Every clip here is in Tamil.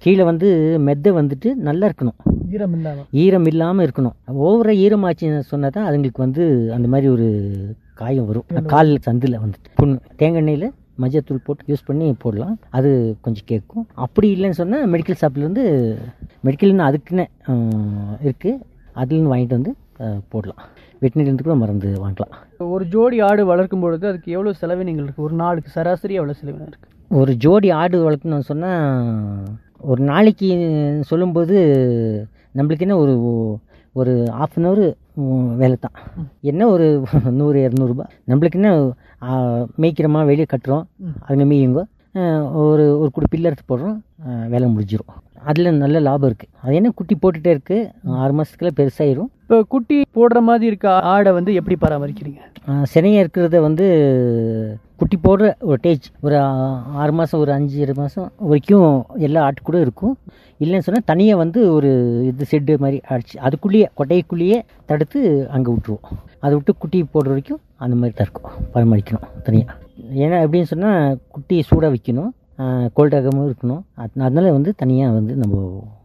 கீழே வந்து மெத்தை வந்துட்டு நல்லா இருக்கணும் ஈரம் இல்லாம ஈரம் இல்லாமல் இருக்கணும் ஓவராக ஈரமாச்சுன்னு சொன்னால் தான் அதுங்களுக்கு வந்து அந்த மாதிரி ஒரு காயம் வரும் கால் சந்தில் வந்துட்டு புண்ணு தேங்காய் எண்ணெயில் மஞ்சத்தூள் போட்டு யூஸ் பண்ணி போடலாம் அது கொஞ்சம் கேட்கும் அப்படி இல்லைன்னு சொன்னால் மெடிக்கல் ஷாப்லேருந்து மெடிக்கல்னு அதுக்குன்னு இருக்குது அதுலேருந்து வாங்கிட்டு வந்து அஹ், போடலாம் வெட்டினிலேருந்து கூட மருந்து வாங்கலாம் ஒரு ஜோடி ஆடு வளர்க்கும் பொழுது அதுக்கு எவ்வளவு செலவினங்கள் இருக்கு ஒரு நாளுக்கு சராசரி எவ்வளவு செலவினம் இருக்கு ஒரு ஜோடி ஆடு வளர்க்கணும்னு சொன்னால் ஒரு நாளைக்கு சொல்லும்போது நம்மளுக்கு என்ன ஒரு ஒரு ஆஃப் அன் ஹவர் வேலை தான் என்ன ஒரு நூறு இரநூறுபா நம்மளுக்கு என்ன ஆ, மேய்க்கிறோமா வெளியே கட்டுறோம் அதுங்க மேயுங்க ஆ, ஒரு ஒரு குடி பில்லு எடுத்து போடுறோம் ஆ, வேலை முடிஞ்சிரும் அதில் நல்ல லாபம் இருக்குது அது என்ன குட்டி போட்டுகிட்டே இருக்குது ஆறு மாதத்துக்குள்ள பெருசாயிரும் இப்போ குட்டி போடுற மாதிரி இருக்க ஆடை வந்து எப்படி பராமரிக்கிறீங்க சினையாக இருக்கிறத வந்து குட்டி போடுற ஒரு டேஜ் ஒரு ஆ- ஆறு மாதம் ஒரு அஞ்சு மாதம் வரைக்கும் எல்லா ஆட்டுக்கூட இருக்கும் இல்லைன்னு சொன்னால் தனியாக வந்து ஒரு இது செட்டு மாதிரி அடிச்சு அதுக்குள்ளேயே கொட்டைக்குள்ளேயே தடுத்து அங்கே விட்டுருவோம் அதை விட்டு குட்டி போடுற வரைக்கும் அந்த மாதிரி தான் இருக்கும் பராமரிக்கணும் தனியாக ஏன்னா எப்படின்னு சொன்னால் குட்டி சூடாக வைக்கணும் கோல்டாகவும் இருக்கணும் அது- அதனால வந்து தனியாக வந்து நம்ம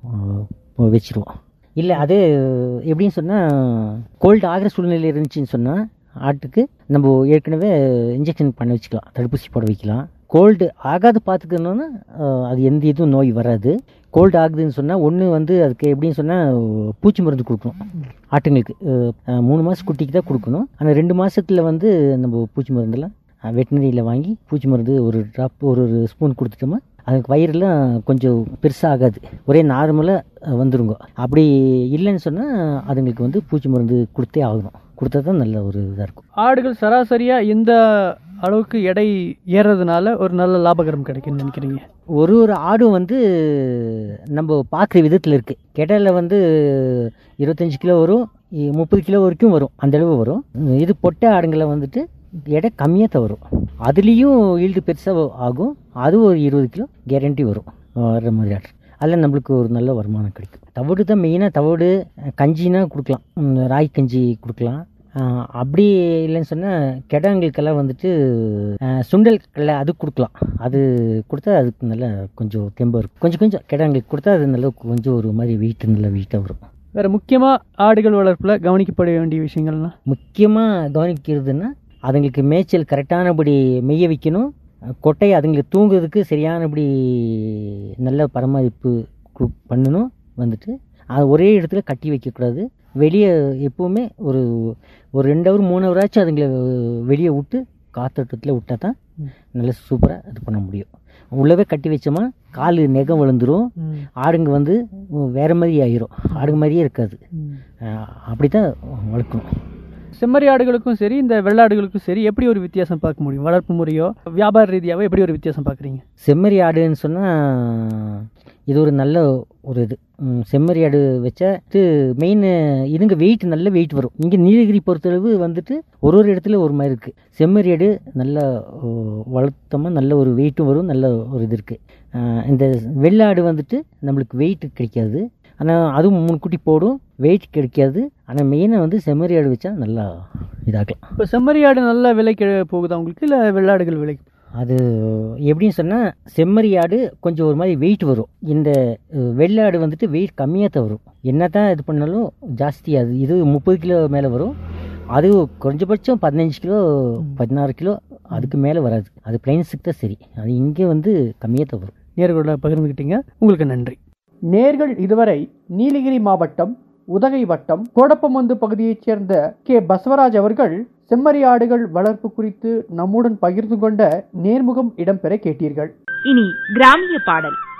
ஆ, வச்சிருவோம் இல்லை அது எப்படின்னு சொன்னால் கோல்டு ஆகிற சூழ்நிலை இருந்துச்சுன்னு சொன்னால் ஆட்டுக்கு நம்ம ஏற்கனவே இன்ஜெக்ஷன் பண்ண வச்சுக்கலாம் தடுப்பூசி போட வைக்கலாம் கோல்டு ஆகாது பார்த்துக்கணுன்னா அஹ், அது எந்த இதுவும் நோய் வராது கோல்டு ஆகுதுன்னு சொன்னால் ஒன்று வந்து அதுக்கு எப்படின்னு சொன்னால் பூச்சி மருந்து கொடுக்கணும் ஆட்டுங்களுக்கு அஹ், மூணு மாதம் குட்டிக்கு தான் கொடுக்கணும் ஆனால் ரெண்டு மாதத்துல வந்து நம்ம பூச்சி மருந்தெல்லாம் வெட்டினரியில் வாங்கி பூச்சி மருந்து ஒரு ட்ராப் ஒரு ஒரு ஸ்பூன் கொடுத்துட்டோமா அதுக்கு வயிறுலாம் கொஞ்சம் பெருசாக ஆகாது ஒரே நார்மலாக வந்துருங்க அப்படி இல்லைன்னு சொன்னால் அதுங்களுக்கு வந்து பூச்சி மருந்து கொடுத்தே ஆகணும் கொடுத்தா தான் நல்ல ஒரு இதாக இருக்கும் ஆடுகள் சராசரியா எந்த அளவுக்கு எடை ஏறதுனால ஒரு நல்ல லாபகரம் கிடைக்கும்னு நினைக்கிறீங்க ஒரு ஒரு ஆடும் வந்து நம்ம பார்க்குற விதத்தில் இருக்குது கெடையில் வந்து இருபத்தஞ்சி கிலோ வரும் இ- முப்பது கிலோ வரைக்கும் வரும் அந்த அளவு வரும் இது பொட்டை ஆடுங்களை வந்துட்டு எடை கம்மியாக தான் வரும் அதுலேயும் ஈல்டு பெருசாக ஆகும் அது ஒரு இருபது கிலோ கேரண்டி வரும் வர்ற மாதிரி ஆடு அதில் நம்மளுக்கு ஒரு நல்ல வருமானம் கிடைக்கும் தவிடு தான் மெயினாக தவிடு கஞ்சினா கொடுக்கலாம் ம், ராகி கஞ்சி கொடுக்கலாம் ஆஹ் அப்படி இல்லைன்னு சொன்னால் கெடாங்களுக்கெல்லாம் வந்துட்டு ஆஹ் சுண்டல் கடலை அது கொடுக்கலாம் அது கொடுத்தா அதுக்கு நல்ல கொஞ்சம் தெம்பு இருக்கும் கொஞ்சம் கொஞ்சம் கெடாங்களுக்கு கொடுத்தா அது நல்ல கொஞ்சம் ஒரு மாதிரி வெயிட் நல்ல வெயிட்டாக வரும் வேற முக்கியமா ஆடுகள் வளர்ப்புல கவனிக்கப்பட வேண்டிய விஷயங்கள்லாம் முக்கியமாக கவனிக்கிறதுன்னா அதுங்களுக்கு மேய்ச்சல் கரெக்டானபடி மெய்ய வைக்கணும் கொட்டை அதுங்களுக்கு தூங்குறதுக்கு சரியானபடி நல்ல பராமரிப்பு கு- பண்ணணும் வந்துட்டு அது ஒரே இடத்துல கட்டி வைக்கக்கூடாது வெளியே எப்போவுமே ஒரு ஒரு ரெண்டு ஹவர் மூணு ஹவராச்சும் அதுங்களை வெளியே விட்டு காத்தோட்டத்தில் விட்டால் தான் நல்லா சூப்பராக இது பண்ண முடியும் உள்ளவே கட்டி வச்சோமா கால் நெகம் விழுந்துரும் ஆடுங்க வந்து வேறு மாதிரி ஆயிரும் ஆடுங்க மாதிரியே இருக்காது அப்படி தான் வளர்க்கணும் செம்மறி ஆடுகளுக்கும் சரி இந்த வெள்ளாடுகளுக்கும் சரி எப்படி ஒரு வித்தியாசம் பார்க்க முடியும் வளர்ப்பு முறையோ வியாபார ரீதியாவோ எப்படி ஒரு வித்தியாசம் பார்க்குறீங்க செம்மறி ஆடுன்னு சொன்னால் இது ஒரு நல்ல ஒரு இது ம், செம்மறி ஆடு வச்சா இது மெயின் இதுங்க வெயிட் நல்ல வெயிட் வரும் இங்கே நீலகிரி பொறுத்தளவு வந்துட்டு ஒரு ஒரு இடத்துல ஒரு மாதிரி இருக்குது செம்மறி ஆடு நல்ல ஓ, வளர்த்தோமா நல்ல ஒரு வெயிட்டும் வரும் நல்ல ஒரு இது இருக்குது இந்த வெள்ளாடு வந்துட்டு நம்மளுக்கு வெயிட் கிடைக்காது ஆனால் அதுவும் மூணு குட்டி போடும் வெயிட் கிடைக்காது ஆனால் மெயினாக வந்து செம்மறி ஆடு வச்சா நல்லா இதாகலாம் இப்போ செம்மறி ஆடு நல்ல விலைக்கு போகுதா உங்களுக்கு இல்லை வெள்ளாடுகள் விலைக்கு அது எப்படின்னு சொன்னால் செம்மறி ஆடு கொஞ்சம் ஒரு மாதிரி வெயிட் வரும் இந்த அஹ், வெள்ளாடு வந்துட்டு வெயிட் கம்மியாக தான் வரும் என்ன தான் இது பண்ணாலும் ஜாஸ்தி அது இது முப்பது கிலோ மேலே வரும் அது குறைஞ்சபட்சம் பதினஞ்சு கிலோ பதினாறு கிலோ அதுக்கு மேலே வராது அது பிளைன்ஸுக்கு தான் சரி அது இங்கே வந்து கம்மியாக தான் வரும் நேர்களோட பகிர்ந்துக்கிட்டீங்க உங்களுக்கு நன்றி நேர்கள் இதுவரை நீலகிரி மாவட்டம் உதகை வட்டம் கோடப்பமந்து பகுதியைச் சேர்ந்த கே பசவராஜ் அவர்கள் செம்மறி ஆடுகள் வளர்ப்பு குறித்து நம்முடன் பகிர்ந்து கொண்ட நேர்முகம் இடம்பெற கேட்டீர்கள் இனி கிராமிய பாடல்